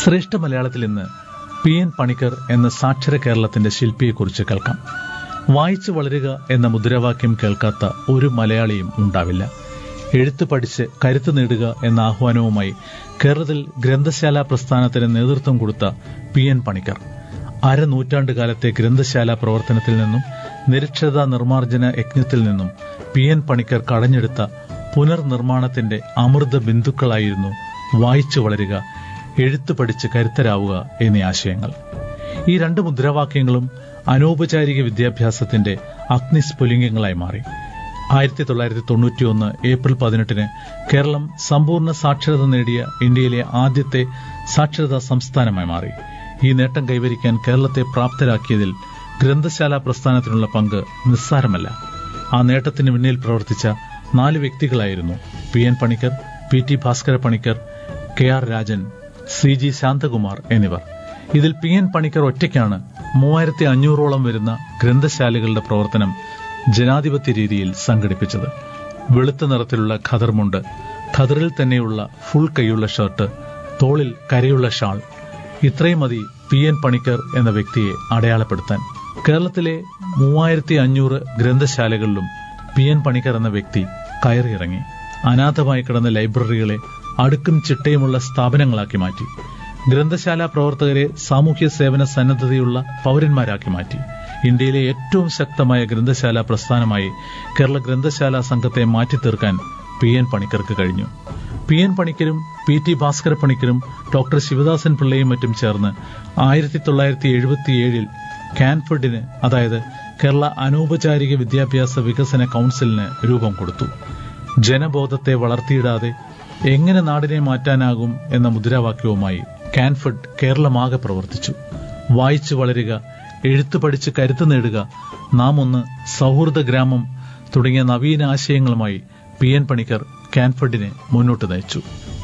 ശ്രേഷ്ഠ മലയാളത്തിൽ ഇന്ന് പി എൻ പണിക്കർ എന്ന സാക്ഷര കേരളത്തിന്റെ ശില്പിയെക്കുറിച്ച് കേൾക്കാം വായിച്ചു വളരുക എന്ന മുദ്രാവാക്യം കേൾക്കാത്ത ഒരു മലയാളിയും ഉണ്ടാവില്ല എഴുത്ത് പഠിച്ച് കരുത്ത് നേടുക എന്ന ആഹ്വാനവുമായി കേരളത്തിൽ ഗ്രന്ഥശാല പ്രസ്ഥാനത്തിന് നേതൃത്വം കൊടുത്ത പി എൻ പണിക്കർ അരനൂറ്റാണ്ട് കാലത്തെ ഗ്രന്ഥശാല പ്രവർത്തനത്തിൽ നിന്നും നിരക്ഷരതാ നിർമ്മാർജ്ജന യജ്ഞത്തിൽ നിന്നും പി എൻ പണിക്കർ കടഞ്ഞെടുത്ത പുനർനിർമ്മാണത്തിന്റെ അമൃത ബിന്ദുക്കളായിരുന്നു വായിച്ചു വളരുക എഴുത്ത് പഠിച്ച് കരുത്തരാവുക എന്നീ ആശയങ്ങൾ ഈ രണ്ട് മുദ്രാവാക്യങ്ങളും അനൗപചാരിക വിദ്യാഭ്യാസത്തിന്റെ അഗ്നിസ്ഫുലിംഗങ്ങളായി മാറി ആയിരത്തി തൊള്ളായിരത്തി തൊണ്ണൂറ്റിയൊന്ന് ഏപ്രിൽ പതിനെട്ടിന് കേരളം സമ്പൂർണ്ണ സാക്ഷരത നേടിയ ഇന്ത്യയിലെ ആദ്യത്തെ സാക്ഷരതാ സംസ്ഥാനമായി മാറി ഈ നേട്ടം കൈവരിക്കാൻ കേരളത്തെ പ്രാപ്തരാക്കിയതിൽ ഗ്രന്ഥശാല പ്രസ്ഥാനത്തിനുള്ള പങ്ക് നിസ്സാരമല്ല ആ നേട്ടത്തിന് പിന്നിൽ പ്രവർത്തിച്ച നാല് വ്യക്തികളായിരുന്നു P N Panikkar P T Bhaskara Panikkar K R Rajan C G Shanthakumar എന്നിവർ ഇതിൽ പി എൻ പണിക്കർ ഒറ്റയ്ക്കാണ് മൂവായിരത്തി അഞ്ഞൂറോളം വരുന്ന ഗ്രന്ഥശാലകളുടെ പ്രവർത്തനം ജനാധിപത്യ രീതിയിൽ സംഘടിപ്പിച്ചത് വെളുത്ത നിറത്തിലുള്ള ഖദർമുണ്ട് ഖദറിൽ തന്നെയുള്ള ഫുൾ കൈയുള്ള ഷർട്ട് തോളിൽ കരയുള്ള ഷാൾ ഇത്രയും മതി പി എൻ പണിക്കർ എന്ന വ്യക്തിയെ അടയാളപ്പെടുത്താൻ കേരളത്തിലെ മൂവായിരത്തി അഞ്ഞൂറ് ഗ്രന്ഥശാലകളിലും പി എൻ പണിക്കർ എന്ന വ്യക്തി കയറിയിറങ്ങി അനാഥമായി കിടന്ന ലൈബ്രറികളെ അടുക്കും ചിട്ടയുമുള്ള സ്ഥാപനങ്ങളാക്കി മാറ്റി ഗ്രന്ഥശാല പ്രവർത്തകരെ സാമൂഹ്യ സേവന സന്നദ്ധതയുള്ള പൗരന്മാരാക്കി മാറ്റി ഇന്ത്യയിലെ ഏറ്റവും ശക്തമായ ഗ്രന്ഥശാല പ്രസ്ഥാനമായി കേരള ഗ്രന്ഥശാല സംഘത്തെ മാറ്റിത്തീർക്കാൻ പി എൻ പണിക്കർക്ക് കഴിഞ്ഞു പി എൻ പണിക്കരും പി ടി ഭാസ്കര പണിക്കരും ഡോക്ടർ ശിവദാസൻ പിള്ളയും മറ്റും ചേർന്ന് ആയിരത്തി തൊള്ളായിരത്തി എഴുപത്തിയേഴിൽ കാൻഫർഡിന് അതായത് കേരള അനൗപചാരിക വിദ്യാഭ്യാസ വികസന കൌൺസിലിന് രൂപം കൊടുത്തു ജനബോധത്തെ വളർത്തിയിടാതെ എങ്ങനെ നാടിനെ മാറ്റാനാകും എന്ന മുദ്രാവാക്യവുമായി കാൻഫർഡ് കേരളമാകെ പ്രവർത്തിച്ചു വായിച്ചു വളരുക എഴുത്തു പഠിച്ച് കരുത്ത് നേടുക നാം ഒന്ന് സൗഹൃദ ഗ്രാമം തുടങ്ങിയ നവീന ആശയങ്ങളുമായി പി എൻ പണിക്കർ കാൻഫർഡിനെ മുന്നോട്ട് നയിച്ചു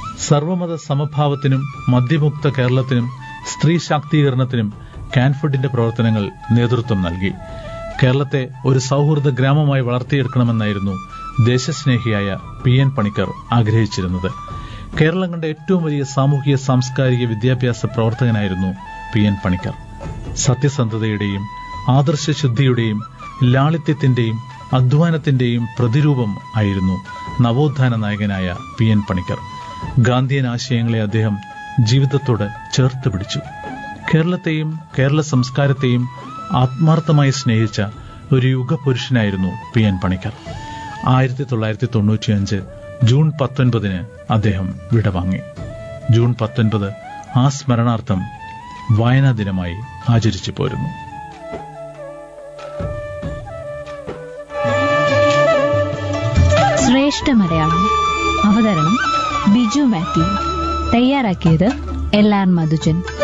സർവമത സമഭാവത്തിനും മദ്യമുക്ത കേരളത്തിനും സ്ത്രീ ശാക്തീകരണത്തിനും കാൻഫർഡിന്റെ പ്രവർത്തനങ്ങൾ നേതൃത്വം നൽകി കേരളത്തെ ഒരു സൗഹൃദ ഗ്രാമമായി വളർത്തിയെടുക്കണമെന്നായിരുന്നു ദേശസ്നേഹിയായ പി എൻ പണിക്കർ ആഗ്രഹിച്ചിരുന്നത് കേരളം കണ്ട ഏറ്റവും വലിയ സാമൂഹിക സാംസ്കാരിക വിദ്യാഭ്യാസ പ്രവർത്തകനായിരുന്നു പി എൻ പണിക്കർ സത്യസന്ധതയുടെയും ആദർശശുദ്ധിയുടെയും ലാളിത്യത്തിന്റെയും അധ്വാനത്തിന്റെയും പ്രതിരൂപം ആയിരുന്നു നവോത്ഥാന നായകനായ പി എൻ പണിക്കർ ഗാന്ധിയൻ ആശയങ്ങളെ അദ്ദേഹം ജീവിതത്തോട് ചേർത്ത് പിടിച്ചു കേരളത്തെയും കേരള സംസ്കാരത്തെയും ആത്മാർത്ഥമായി സ്നേഹിച്ച ഒരു യുഗപുരുഷനായിരുന്നു പി എൻ പണിക്കർ ആയിരത്തി തൊള്ളായിരത്തി തൊണ്ണൂറ്റിയഞ്ച് ജൂൺ പത്തൊൻപതിന് അദ്ദേഹം വിടവാങ്ങി ജൂൺ പത്തൊൻപത് ആ സ്മരണാർത്ഥം വായനാ ദിനമായി ആചരിച്ചു പോരുന്നു ശ്രേഷ്ഠ മലയാളം അവതരണം ബിജു മാത്യു തയ്യാറാക്കിയത് എൽ ആർ മധുജൻ